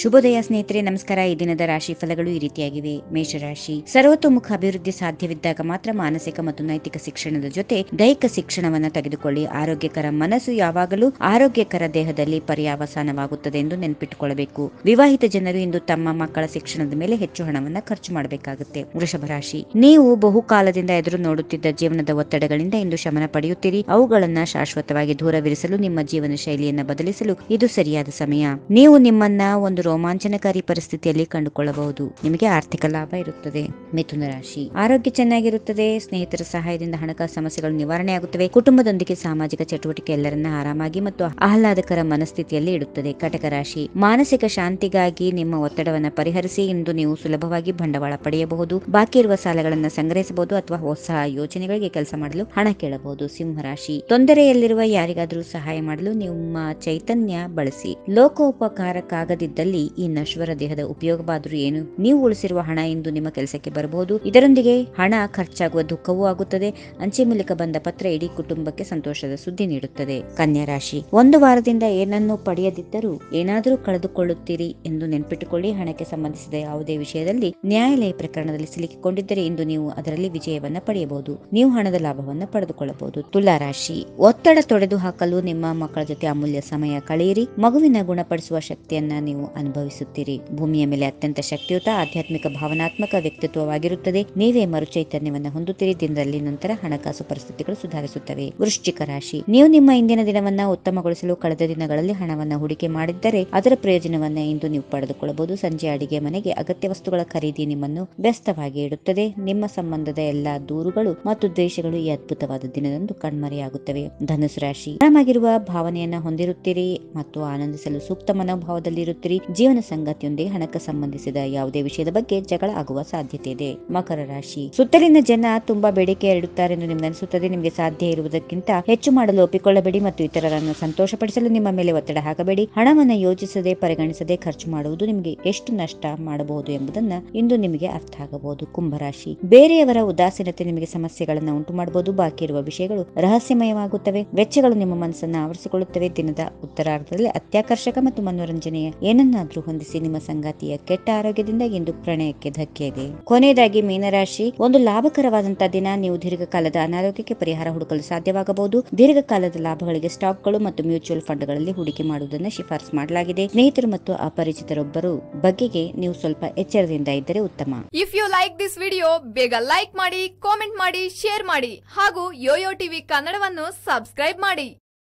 ಶುಭೋದಯ ಸ್ನೇಹಿತರೆ ನಮಸ್ಕಾರ ಈ ದಿನದ ರಾಶಿ ಫಲಗಳು ಈ ರೀತಿಯಾಗಿವೆ ಮೇಷರಾಶಿ ಸರ್ವತೋಮುಖ ಅಭಿವೃದ್ಧಿ ಸಾಧ್ಯವಿದ್ದಾಗ ಮಾತ್ರ ಮಾನಸಿಕ ಮತ್ತು ನೈತಿಕ ಶಿಕ್ಷಣದ ಜೊತೆ ದೈಹಿಕ ಶಿಕ್ಷಣವನ್ನ ತೆಗೆದುಕೊಳ್ಳಿ ಆರೋಗ್ಯಕರ ಮನಸ್ಸು ಯಾವಾಗಲೂ ಆರೋಗ್ಯಕರ ದೇಹದಲ್ಲಿ ಪರ್ಯಾವಸಾನವಾಗುತ್ತದೆ ಎಂದು ನೆನಪಿಟ್ಟುಕೊಳ್ಳಬೇಕು ವಿವಾಹಿತ ಜನರು ಇಂದು ತಮ್ಮ ಮಕ್ಕಳ ಶಿಕ್ಷಣದ ಮೇಲೆ ಹೆಚ್ಚು ಹಣವನ್ನ ಖರ್ಚು ಮಾಡಬೇಕಾಗುತ್ತೆ ವೃಷಭ ರಾಶಿ ನೀವು ಬಹುಕಾಲದಿಂದ ಎದುರು ನೋಡುತ್ತಿದ್ದ ಜೀವನದ ಒತ್ತಡಗಳಿಂದ ಇಂದು ಶಮನ ಪಡೆಯುತ್ತೀರಿ ಅವುಗಳನ್ನ ಶಾಶ್ವತವಾಗಿ ದೂರವಿರಿಸಲು ನಿಮ್ಮ ಜೀವನ ಶೈಲಿಯನ್ನ ಬದಲಿಸಲು ಇದು ಸರಿಯಾದ ಸಮಯ ನೀವು ನಿಮ್ಮನ್ನ ಒಂದು ರೋಮಾಂಚನಕಾರಿ ಪರಿಸ್ಥಿತಿಯಲ್ಲಿ ಕಂಡುಕೊಳ್ಳಬಹುದು ನಿಮಗೆ ಆರ್ಥಿಕ ಲಾಭ ಇರುತ್ತದೆ ಮಿಥುನ ರಾಶಿ ಆರೋಗ್ಯ ಚೆನ್ನಾಗಿರುತ್ತದೆ ಸ್ನೇಹಿತರ ಸಹಾಯದಿಂದ ಹಣಕಾಸು ಸಮಸ್ಯೆಗಳು ನಿವಾರಣೆ ಆಗುತ್ತವೆ ಕುಟುಂಬದೊಂದಿಗೆ ಸಾಮಾಜಿಕ ಚಟುವಟಿಕೆ ಎಲ್ಲರನ್ನ ಆರಾಮಾಗಿ ಮತ್ತು ಆಹ್ಲಾದಕರ ಮನಸ್ಥಿತಿಯಲ್ಲಿ ಇಡುತ್ತದೆ ಕಟಕ ರಾಶಿ ಮಾನಸಿಕ ಶಾಂತಿಗಾಗಿ ನಿಮ್ಮ ಒತ್ತಡವನ್ನು ಪರಿಹರಿಸಿ ಇಂದು ನೀವು ಸುಲಭವಾಗಿ ಬಂಡವಾಳ ಪಡೆಯಬಹುದು ಬಾಕಿ ಇರುವ ಸಾಲಗಳನ್ನು ಸಂಗ್ರಹಿಸಬಹುದು ಅಥವಾ ಹೊಸ ಯೋಜನೆಗಳಿಗೆ ಕೆಲಸ ಮಾಡಲು ಹಣ ಕೇಳಬಹುದು ಸಿಂಹರಾಶಿ ತೊಂದರೆಯಲ್ಲಿರುವ ಯಾರಿಗಾದರೂ ಸಹಾಯ ಮಾಡಲು ನಿಮ್ಮ ಚೈತನ್ಯ ಬಳಸಿ ಲೋಕೋಪಕಾರಕ್ಕಾಗದಿದ್ದಲ್ಲಿ ಈ ನಶ್ವರ ದೇಹದ ಉಪಯೋಗವಾದರೂ ಏನು ನೀವು ಉಳಿಸಿರುವ ಹಣ ಇಂದು ನಿಮ್ಮ ಕೆಲಸಕ್ಕೆ ಬರಬಹುದು ಇದರೊಂದಿಗೆ ಹಣ ಖರ್ಚಾಗುವ ದುಃಖವೂ ಆಗುತ್ತದೆ ಅಂಚೆ ಮೂಲಕ ಬಂದ ಪತ್ರ ಇಡೀ ಕುಟುಂಬಕ್ಕೆ ಸಂತೋಷದ ಸುದ್ದಿ ನೀಡುತ್ತದೆ ಕನ್ಯಾ ರಾಶಿ ಒಂದು ವಾರದಿಂದ ಏನನ್ನು ಪಡೆಯದಿದ್ದರೂ ಏನಾದರೂ ಕಳೆದುಕೊಳ್ಳುತ್ತೀರಿ ಎಂದು ನೆನಪಿಟ್ಟುಕೊಳ್ಳಿ ಹಣಕ್ಕೆ ಸಂಬಂಧಿಸಿದ ಯಾವುದೇ ವಿಷಯದಲ್ಲಿ ನ್ಯಾಯಾಲಯ ಪ್ರಕರಣದಲ್ಲಿ ಸಿಲುಕಿಕೊಂಡಿದ್ದರೆ ಇಂದು ನೀವು ಅದರಲ್ಲಿ ವಿಜಯವನ್ನ ಪಡೆಯಬಹುದು ನೀವು ಹಣದ ಲಾಭವನ್ನ ಪಡೆದುಕೊಳ್ಳಬಹುದು ತುಲಾ ರಾಶಿ ಒತ್ತಡ ತೊಡೆದು ಹಾಕಲು ನಿಮ್ಮ ಮಕ್ಕಳ ಜೊತೆ ಅಮೂಲ್ಯ ಸಮಯ ಕಳೆಯಿರಿ ಮಗುವಿನ ಗುಣಪಡಿಸುವ ಶಕ್ತಿಯನ್ನ ನೀವು ಅನುಭವಿಸುತ್ತೀರಿ ಭೂಮಿಯ ಮೇಲೆ ಅತ್ಯಂತ ಶಕ್ತಿಯುತ ಆಧ್ಯಾತ್ಮಿಕ ಭಾವನಾತ್ಮಕ ವ್ಯಕ್ತಿತ್ವವಾಗಿರುತ್ತದೆ ನೀವೇ ಮರುಚೈತನ್ಯವನ್ನ ಹೊಂದುತ್ತೀರಿ ದಿನದಲ್ಲಿ ನಂತರ ಹಣಕಾಸು ಪರಿಸ್ಥಿತಿಗಳು ಸುಧಾರಿಸುತ್ತವೆ ವೃಶ್ಚಿಕ ರಾಶಿ ನೀವು ನಿಮ್ಮ ಇಂದಿನ ದಿನವನ್ನ ಉತ್ತಮಗೊಳಿಸಲು ಕಳೆದ ದಿನಗಳಲ್ಲಿ ಹಣವನ್ನ ಹೂಡಿಕೆ ಮಾಡಿದ್ದರೆ ಅದರ ಪ್ರಯೋಜನವನ್ನ ಇಂದು ನೀವು ಪಡೆದುಕೊಳ್ಳಬಹುದು ಸಂಜೆ ಅಡಿಗೆ ಮನೆಗೆ ಅಗತ್ಯ ವಸ್ತುಗಳ ಖರೀದಿ ನಿಮ್ಮನ್ನು ವ್ಯಸ್ತವಾಗಿ ಇಡುತ್ತದೆ ನಿಮ್ಮ ಸಂಬಂಧದ ಎಲ್ಲಾ ದೂರುಗಳು ಮತ್ತು ದ್ವೇಷಗಳು ಈ ಅದ್ಭುತವಾದ ದಿನದಂದು ಕಣ್ಮರೆಯಾಗುತ್ತವೆ ಧನುಸು ರಾಶಿ ಆರಾಮಾಗಿರುವ ಭಾವನೆಯನ್ನ ಹೊಂದಿರುತ್ತೀರಿ ಮತ್ತು ಆನಂದಿಸಲು ಸೂಕ್ತ ಮನೋಭಾವದಲ್ಲಿರುತ್ತೀರಿ ಜೀವನ ಸಂಗತಿಯೊಂದಿಗೆ ಹಣಕ್ಕೆ ಸಂಬಂಧಿಸಿದ ಯಾವುದೇ ವಿಷಯದ ಬಗ್ಗೆ ಜಗಳ ಆಗುವ ಸಾಧ್ಯತೆ ಇದೆ ಮಕರ ರಾಶಿ ಸುತ್ತಲಿನ ಜನ ತುಂಬಾ ಬೇಡಿಕೆ ಇಡುತ್ತಾರೆ ಎಂದು ನಿಮ್ಗೆ ಅನಿಸುತ್ತದೆ ನಿಮಗೆ ಸಾಧ್ಯ ಇರುವುದಕ್ಕಿಂತ ಹೆಚ್ಚು ಮಾಡಲು ಒಪ್ಪಿಕೊಳ್ಳಬೇಡಿ ಮತ್ತು ಇತರರನ್ನು ಸಂತೋಷಪಡಿಸಲು ನಿಮ್ಮ ಮೇಲೆ ಒತ್ತಡ ಹಾಕಬೇಡಿ ಹಣವನ್ನು ಯೋಚಿಸದೆ ಪರಿಗಣಿಸದೆ ಖರ್ಚು ಮಾಡುವುದು ನಿಮಗೆ ಎಷ್ಟು ನಷ್ಟ ಮಾಡಬಹುದು ಎಂಬುದನ್ನ ಇಂದು ನಿಮಗೆ ಅರ್ಥ ಆಗಬಹುದು ಕುಂಭರಾಶಿ ಬೇರೆಯವರ ಉದಾಸೀನತೆ ನಿಮಗೆ ಸಮಸ್ಯೆಗಳನ್ನು ಉಂಟು ಮಾಡಬಹುದು ಬಾಕಿ ಇರುವ ವಿಷಯಗಳು ರಹಸ್ಯಮಯವಾಗುತ್ತವೆ ವೆಚ್ಚಗಳು ನಿಮ್ಮ ಮನಸ್ಸನ್ನು ಆವರಿಸಿಕೊಳ್ಳುತ್ತವೆ ದಿನದ ಉತ್ತರಾರ್ಧದಲ್ಲಿ ಅತ್ಯಾಕರ್ಷಕ ಮತ್ತು ಮನೋರಂಜನೆಯ ಏನನ್ನಾದ್ರೂ ಹೊಂದಿಸಿ ನಿಮ್ಮ ಸಂಗಾತಿಯ ಕೆಟ್ಟ ಆರೋಗ್ಯದಿಂದ ಇಂದು ಪ್ರಣಯಕ್ಕೆ ಧಕ್ಕೆ ಇದೆ ಕೊನೆಯದಾಗಿ ಮೀನರಾಶಿ ಒಂದು ಲಾಭಕರವಾದಂತಹ ದಿನ ನೀವು ದೀರ್ಘಕಾಲದ ಅನಾರೋಗ್ಯಕ್ಕೆ ಪರಿಹಾರ ಹುಡುಕಲು ಸಾಧ್ಯವಾಗಬಹುದು ದೀರ್ಘಕಾಲದ ಲಾಭಗಳಿಗೆ ಸ್ಟಾಕ್ಗಳು ಮತ್ತು ಮ್ಯೂಚುವಲ್ ಫಂಡ್ಗಳಲ್ಲಿ ಹೂಡಿಕೆ ಮಾಡುವುದನ್ನು ಶಿಫಾರಸು ಮಾಡಲಾಗಿದೆ ಸ್ನೇಹಿತರು ಮತ್ತು ಅಪರಿಚಿತರೊಬ್ಬರು ಬಗೆಗೆ ನೀವು ಸ್ವಲ್ಪ ಎಚ್ಚರದಿಂದ ಇದ್ದರೆ ಉತ್ತಮ if you like this video ಬೇಗ ಲೈಕ್ ಮಾಡಿ ಕಾಮೆಂಟ್ ಮಾಡಿ ಶೇರ್ ಮಾಡಿ ಹಾಗೂ ಯೋಯೋ ಟಿವಿ ಕನ್ನಡವನ್ನು ಸಬ್ಸ್ಕ್ರೈಬ್ ಮಾಡಿ